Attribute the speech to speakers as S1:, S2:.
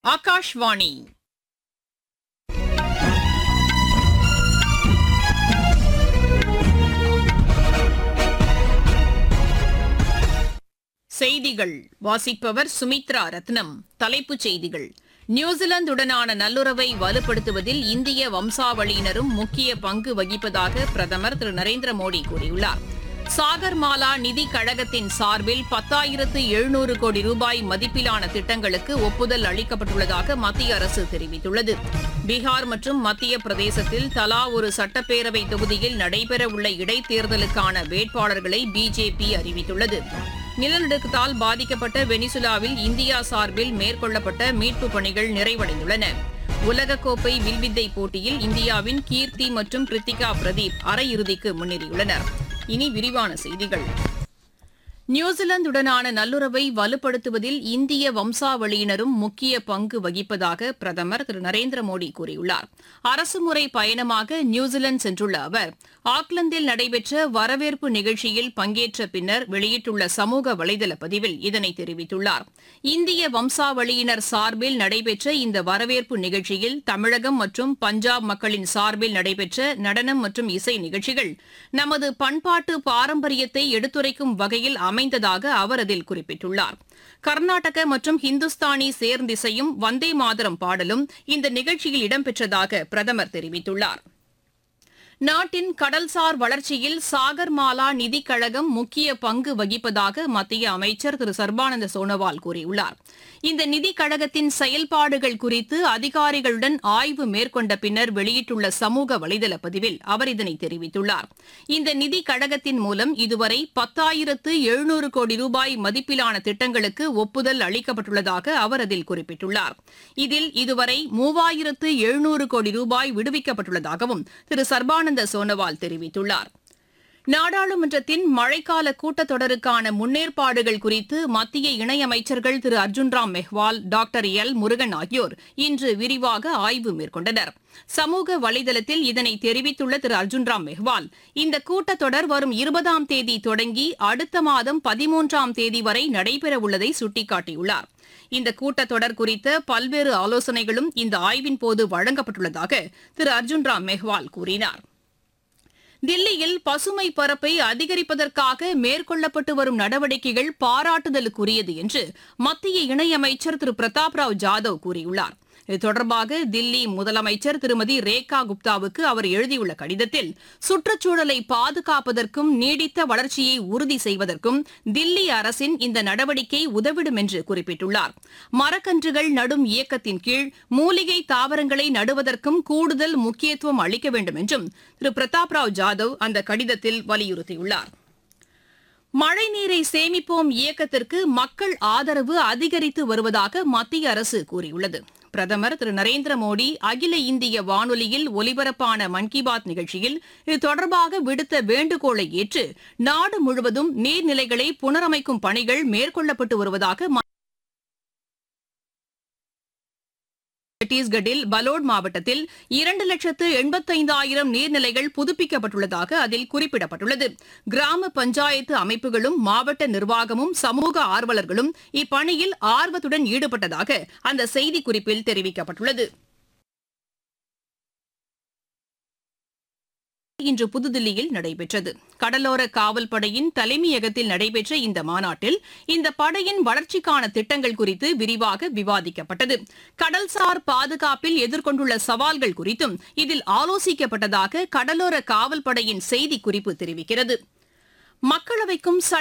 S1: ஆகாஷ்வாணி செய்திகள் வாசிப்பவர் சுமித்ரா ரத்னம் தலைப்புச் செய்திகள் நியூசிலாந்துடனான நல்லுறவை வலுப்படுத்துவதில் இந்திய வம்சாவளியினரும் முக்கிய பங்கு வகிப்பதாக பிரதமர் திரு நரேந்திர மோடி கூறியுள்ளார் சாகர்மாலா நிதி கழகத்தின் சார்பில் பத்தாயிரத்து எழுநூறு கோடி ரூபாய் மதிப்பிலான திட்டங்களுக்கு ஒப்புதல் அளிக்கப்பட்டுள்ளதாக மத்திய அரசு தெரிவித்துள்ளது பீகார் மற்றும் மத்திய பிரதேசத்தில் தலா ஒரு சட்டப்பேரவை தொகுதியில் நடைபெறவுள்ள இடைத்தேர்தலுக்கான வேட்பாளர்களை பிஜேபி அறிவித்துள்ளது நிலநடுக்கத்தால் பாதிக்கப்பட்ட வெனிசுலாவில் இந்தியா சார்பில் மேற்கொள்ளப்பட்ட மீட்புப் பணிகள் நிறைவடைந்துள்ளன உலகக்கோப்பை வில்வித்தை போட்டியில் இந்தியாவின் கீர்த்தி மற்றும் கிருத்திகா பிரதீப் அரையிறுதிக்கு முன்னேறியுள்ளனர் இனி விரிவான செய்திகள் நியூசிலாந்துடனான நல்லுறவை வலுப்படுத்துவதில் இந்திய வம்சாவளியினரும் முக்கிய பங்கு வகிப்பதாக பிரதமர் திரு நரேந்திர மோடி கூறியுள்ளார் அரசுமுறை பயணமாக நியூசிலாந்து சென்றுள்ள அவர் ஆக்லாந்தில் நடைபெற்ற வரவேற்பு நிகழ்ச்சியில் பங்கேற்ற பின்னர் வெளியிட்டுள்ள சமூக வலைதள பதிவில் இதனை தெரிவித்துள்ளார் இந்திய வம்சாவளியினர் சார்பில் நடைபெற்ற இந்த வரவேற்பு நிகழ்ச்சியில் தமிழகம் மற்றும் பஞ்சாப் மக்களின் சார்பில் நடைபெற்ற நடனம் மற்றும் இசை நிகழ்ச்சிகள் நமது பண்பாட்டு பாரம்பரியத்தை எடுத்துரைக்கும் வகையில் அமைந்ததாக அவர் அதில் குறிப்பிட்டுள்ளார் கர்நாடக மற்றும் ஹிந்துஸ்தானி சேர்ந்திசையும் வந்தே மாதரம் பாடலும் இந்த நிகழ்ச்சியில் இடம்பெற்றதாக பிரதமர் தெரிவித்துள்ளார் நாட்டின் கடல்சார் வளர்ச்சியில் சாகர்மாலா நிதிக் கழகம் முக்கிய பங்கு வகிப்பதாக மத்திய அமைச்சர் திரு சர்பானந்த சோனோவால் கூறியுள்ளார் இந்த நிதிக் கழகத்தின் செயல்பாடுகள் குறித்து அதிகாரிகளுடன் ஆய்வு மேற்கொண்ட பின்னர் வெளியிட்டுள்ள சமூக வலைதள பதிவில் அவர் இதனை தெரிவித்துள்ளார் இந்த நிதிக் கழகத்தின் மூலம் இதுவரை பத்தாயிரத்து எழுநூறு கோடி ரூபாய் மதிப்பிலான திட்டங்களுக்கு ஒப்புதல் அளிக்கப்பட்டுள்ளதாக அவர் அதில் குறிப்பிட்டுள்ளார் இதில் இதுவரை மூவாயிரத்து எழுநூறு கோடி ரூபாய் விடுவிக்கப்பட்டுள்ளதாகவும் திரு சர்பானந்த சோனோவால் தெரிவித்துள்ளார் நாடாளுமன்றத்தின் மழைக்கால கூட்டத்தொடருக்கான முன்னேற்பாடுகள் குறித்து மத்திய இணையமைச்சர்கள் திரு அர்ஜுன் ராம் மெஹ்வால் டாக்டர் எல் முருகன் ஆகியோர் இன்று விரிவாக ஆய்வு மேற்கொண்டனர் சமூக வலைதளத்தில் இதனை தெரிவித்துள்ள திரு அர்ஜுன் ராம் மெஹ்வால் இந்த கூட்டத்தொடர் வரும் இருபதாம் தேதி தொடங்கி அடுத்த மாதம் பதிமூன்றாம் தேதி வரை நடைபெறவுள்ளதை சுட்டிக்காட்டியுள்ளார் இந்த கூட்டத்தொடர் குறித்த பல்வேறு ஆலோசனைகளும் இந்த ஆய்வின் போது வழங்கப்பட்டுள்ளதாக திரு அர்ஜுன் ராம் மெஹ்வால் கூறினார் தில்லியில் பசுமை பரப்பை அதிகரிப்பதற்காக மேற்கொள்ளப்பட்டு வரும் நடவடிக்கைகள் பாராட்டுதலுக்குரியது என்று மத்திய இணையமைச்சர் திரு பிரதாப் ராவ் ஜாதவ் கூறியுள்ளார் இது தொடர்பாக தில்லி முதலமைச்சர் திருமதி ரேகா குப்தாவுக்கு அவர் எழுதியுள்ள கடிதத்தில் சுற்றுச்சூழலை பாதுகாப்பதற்கும் நீடித்த வளர்ச்சியை உறுதி செய்வதற்கும் தில்லி அரசின் இந்த நடவடிக்கை உதவிடும் என்று குறிப்பிட்டுள்ளார் மரக்கன்றுகள் நடும் இயக்கத்தின் கீழ் மூலிகை தாவரங்களை நடுவதற்கும் கூடுதல் முக்கியத்துவம் அளிக்க வேண்டும் என்றும் திரு பிரதாப் ராவ் ஜாதவ் அந்த கடிதத்தில் வலியுறுத்தியுள்ளார் மழைநீரை சேமிப்போம் இயக்கத்திற்கு மக்கள் ஆதரவு அதிகரித்து வருவதாக மத்திய அரசு கூறியுள்ளது பிரதமர் திரு நரேந்திர மோடி அகில இந்திய வானொலியில் ஒலிபரப்பான மன் கி பாத் நிகழ்ச்சியில் இது தொடர்பாக விடுத்த வேண்டுகோளை ஏற்று நாடு முழுவதும் நீர்நிலைகளை புனரமைக்கும் பணிகள் மேற்கொள்ளப்பட்டு வருவதாக சத்தீஸ்கட்டில் பலோட் மாவட்டத்தில் இரண்டு லட்சத்து எண்பத்தைந்தாயிரம் நீர்நிலைகள் புதுப்பிக்கப்பட்டுள்ளதாக அதில் குறிப்பிடப்பட்டுள்ளது கிராம பஞ்சாயத்து அமைப்புகளும் மாவட்ட நிர்வாகமும் சமூக ஆர்வலர்களும் இப்பணியில் ஆர்வத்துடன் ஈடுபட்டதாக அந்த செய்திக்குறிப்பில் தெரிவிக்கப்பட்டுள்ளது இன்று புதுதில்லியில் நடைபெற்றது கடலோர காவல் படையின் தலைமையகத்தில் நடைபெற்ற இந்த மாநாட்டில் இந்த படையின் வளர்ச்சிக்கான திட்டங்கள் குறித்து விரிவாக விவாதிக்கப்பட்டது கடல்சார் பாதுகாப்பில் எதிர்கொண்டுள்ள சவால்கள் குறித்தும் இதில் ஆலோசிக்கப்பட்டதாக கடலோர காவல் படையின் செய்திக்குறிப்பு தெரிவிக்கிறது மக்களவைக்கும்